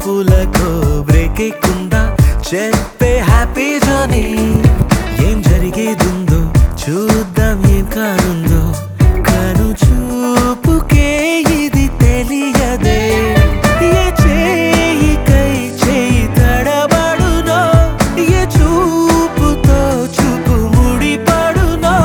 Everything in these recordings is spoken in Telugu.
తలపులకు బ్రేక్ ఇక్కుండా చెప్పే హ్యాపీ జర్నీ ఏం జరిగేదుందో చూద్దాం ఏం కానుందో కను చూపుకే ఇది తెలియదే ఏ చేయికై చేయి తడబడునో ఏ చూపుతో చూపు ముడిపడునో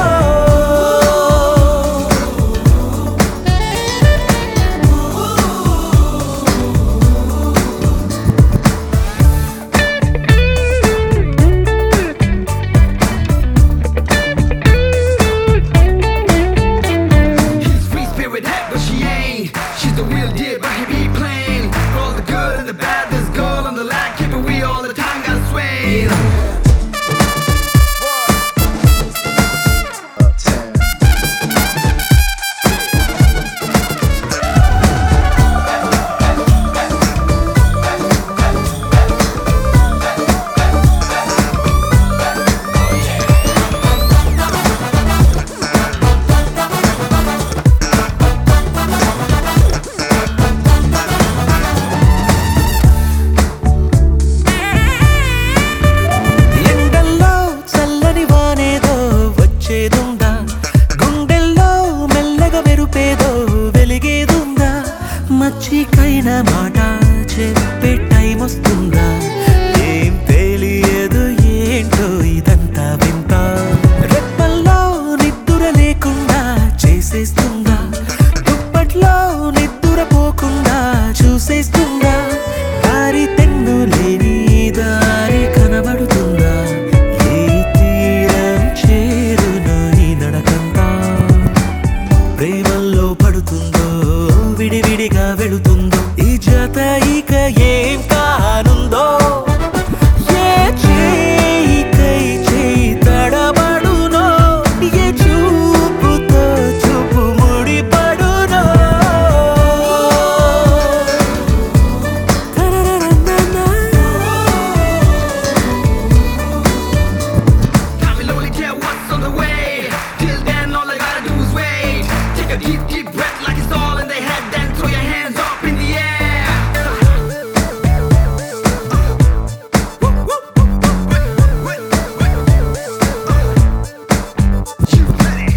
He's free spirit head, but she ain't. She's the real deal, but he be plain. For all the good and the bad, there's gold on the line. Keep it real all the time, gotta sway. ఎండల్లో చల్లని వానేదో వచ్చేదుందా గుండెల్లో మెల్లగా మెరుపేదో వెలిగేదుందా మచ్చికైన మాట చెప్పే టైం వస్తుందా ఏం తెలియదు ఏంటో ఇదంతా వింత రెప్పల్లో నిద్దుర లేకుండా చేసేస్తుందా దుప్పట్లో నిద్దుర పోకుండా చూసేస్తుందా దారి తెన్ను లేని దారి కనబడుతుందా ఏ తీరం చేరును ఈ నడకంతా ప్రేమల్లో పడుతుందో విడివిడిగా వెళుతుందో ఈ జత ఇక ఏం కానుందో ఏ చేయికై చేయి తడబడునో ఏ చూపుతో చూపు ముడిపడునో Got me lonely, care what's on the way. Till then, all I gotta do is wait. Take a deep, deep breath like it's all in the head. Then throw your hands up in the air. You ready?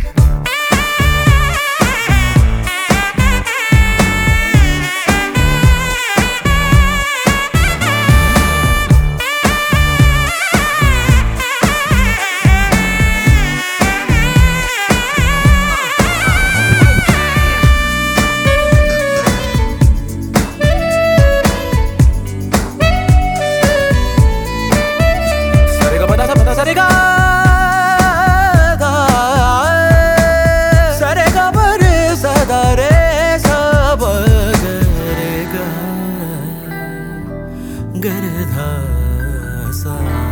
సరిగా పద పద సరిగా సరిగా మరే సదరే సబగరేగా గరధా సా